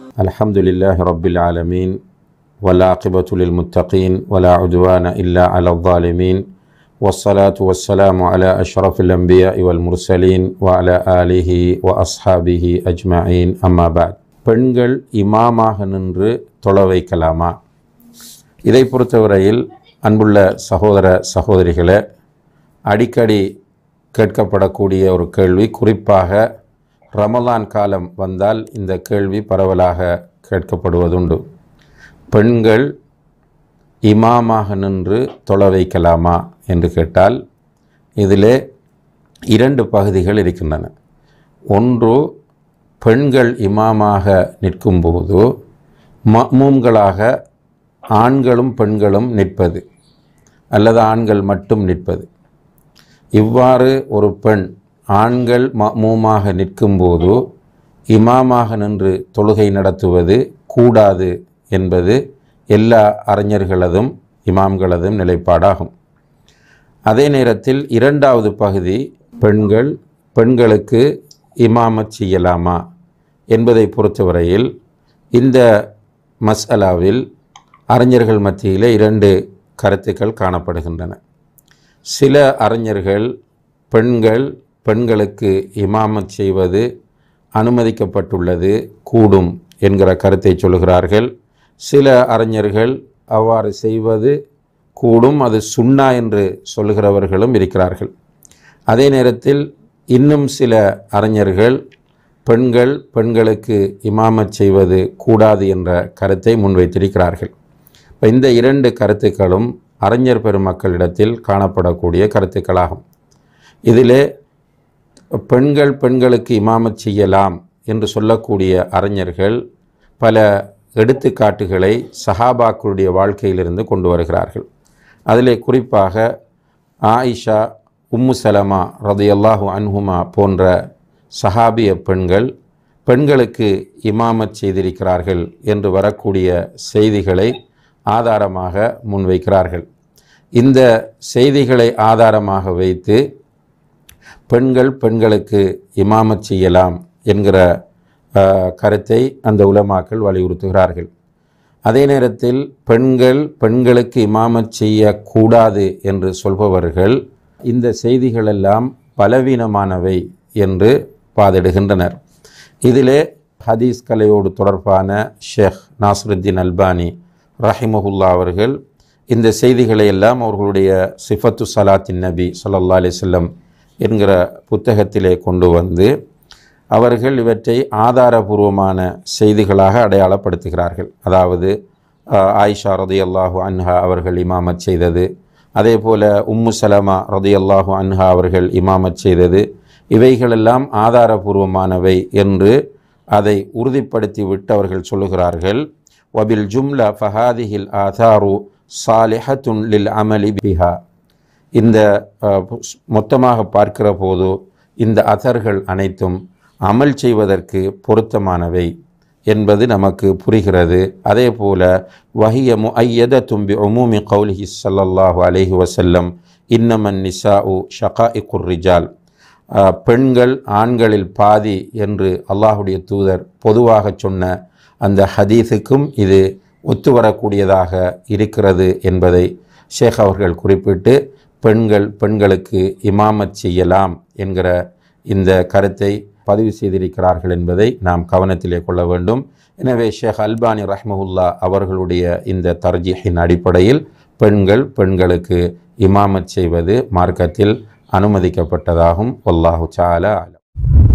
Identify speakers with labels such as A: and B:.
A: الحمد لله رب العالمين والعاقبة للمتقين ولا عدوان إلا على الظالمين والصلاة والسلام على أشرف الأنبياء والمرسلين وعلى آله وأصحابه أجمعين أما بعد பெண்கள் இமாமாக நின்று தொழ வைக்கலாமா இதை பொறுத்தவரையில் அன்புள்ள சகோதர சகோதரிகளே அடிக்கடி கேட்கப்படக்கூடிய ஒரு கேள்வி குறிப்பாக ரமலான் காலம் வந்தால் இந்த கேள்வி பரவலாக கேட்கப்படுவதுண்டு பெண்கள் இமாமாக நின்று தொழ வைக்கலாமா என்று கேட்டால் இதிலே இரண்டு பகுதிகள் இருக்கின்றன ஒன்று பெண்கள் இமாமாக நிற்கும்போது மமூம்களாக ஆண்களும் பெண்களும் நிற்பது அல்லது ஆண்கள் மட்டும் நிற்பது இவ்வாறு ஒரு பெண் ஆண்கள் மமூமாக நிற்கும்போது இமாமாக நின்று தொழுகை நடத்துவது கூடாது என்பது எல்லா அறிஞர்களதும் இமாம்களதும் நிலைப்பாடாகும் அதே நேரத்தில் இரண்டாவது பகுதி பெண்கள் பெண்களுக்கு இமாமத் செய்யலாமா என்பதை பொறுத்தவரையில் இந்த மஸ்அலாவில் அறிஞர்கள் மத்தியிலே இரண்டு கருத்துக்கள் காணப்படுகின்றன சில அறிஞர்கள் பெண்கள் பெண்களுக்கு இமாமத் செய்வது அனுமதிக்கப்பட்டுள்ளது கூடும் என்கிற கருத்தை சொல்கிறார்கள் சில அறிஞர்கள் அவ்வாறு செய்வது கூடும் அது சுண்ணா என்று சொல்கிறவர்களும் இருக்கிறார்கள் அதே நேரத்தில் இன்னும் சில அறிஞர்கள் பெண்கள் பெண்களுக்கு இமாமத் செய்வது கூடாது என்ற கருத்தை முன்வைத்திருக்கிறார்கள் இப்போ இந்த இரண்டு கருத்துக்களும் அறிஞர் பெருமக்களிடத்தில் காணப்படக்கூடிய கருத்துக்களாகும் இதிலே பெண்கள் பெண்களுக்கு இமாமத் செய்யலாம் என்று சொல்லக்கூடிய அறிஞர்கள் பல எடுத்துக்காட்டுகளை சஹாபாக்களுடைய வாழ்க்கையிலிருந்து கொண்டு வருகிறார்கள் அதிலே குறிப்பாக ஆயிஷா உம்மு சலமா ரதையல்லாஹு அன்ஹுமா போன்ற சஹாபிய பெண்கள் பெண்களுக்கு இமாமத் செய்திருக்கிறார்கள் என்று வரக்கூடிய செய்திகளை ஆதாரமாக முன்வைக்கிறார்கள் இந்த செய்திகளை ஆதாரமாக வைத்து பெண்கள் பெண்களுக்கு இமாமத் செய்யலாம் என்கிற கருத்தை அந்த உலமாக்கள் வலியுறுத்துகிறார்கள் அதே நேரத்தில் பெண்கள் பெண்களுக்கு இமாமத் செய்யக்கூடாது என்று சொல்பவர்கள் இந்த செய்திகளெல்லாம் பலவீனமானவை என்று வாதிடுகின்றனர் இதிலே ஹதீஸ் கலையோடு தொடர்பான ஷேக் நாசருத்தீன் அல்பானி ரஹிமஹுல்லா அவர்கள் இந்த செய்திகளை எல்லாம் அவர்களுடைய சிஃபத்து சலாத்தின் நபி சொல்லல்லா அலிசல்லம் என்கிற புத்தகத்திலே கொண்டு வந்து அவர்கள் இவற்றை ஆதாரபூர்வமான செய்திகளாக அடையாளப்படுத்துகிறார்கள் அதாவது ஆயிஷா ரதையல்லாஹு அன்ஹா அவர்கள் இமாமத் செய்தது அதே போல் உம்மு சலமா ரதையல்லாஹு அன்ஹா அவர்கள் இமாமத் செய்தது இவைகளெல்லாம் ஆதாரபூர்வமானவை என்று அதை உறுதிப்படுத்தி விட்டு அவர்கள் சொல்லுகிறார்கள் வபில் ஜும்லா ஃபஹாதிஹில் ஆதாரு சாலிஹத்துன் லில் அமலி பிஹா இந்த மொத்தமாக பார்க்கிற போது இந்த அதர்கள் அனைத்தும் அமல் செய்வதற்கு பொருத்தமானவை என்பது நமக்கு புரிகிறது அதே போல வஹிய முஐயத தும்பி உமூமி கௌலிஹி சல்லல்லாஹு அலைஹி வசல்லம் இன்னமன் நிசா உ ஷகா இக்குர்ரிஜால் பெண்கள் ஆண்களில் பாதி என்று அல்லாஹுடைய தூதர் பொதுவாக சொன்ன அந்த ஹதீஸுக்கும் இது ஒத்து வரக்கூடியதாக இருக்கிறது என்பதை ஷேக் அவர்கள் குறிப்பிட்டு பெண்கள் பெண்களுக்கு இமாமத் செய்யலாம் என்கிற இந்த கருத்தை பதிவு செய்திருக்கிறார்கள் என்பதை நாம் கவனத்திலே கொள்ள வேண்டும் எனவே ஷேக் அல்பானி ரஹ்மஹுல்லா அவர்களுடைய இந்த தர்ஜிஹின் அடிப்படையில் பெண்கள் பெண்களுக்கு இமாமத் செய்வது மார்க்கத்தில் அனுமதிக்கப்பட்டதாகும் ஒல்லாஹு சாலா அலம்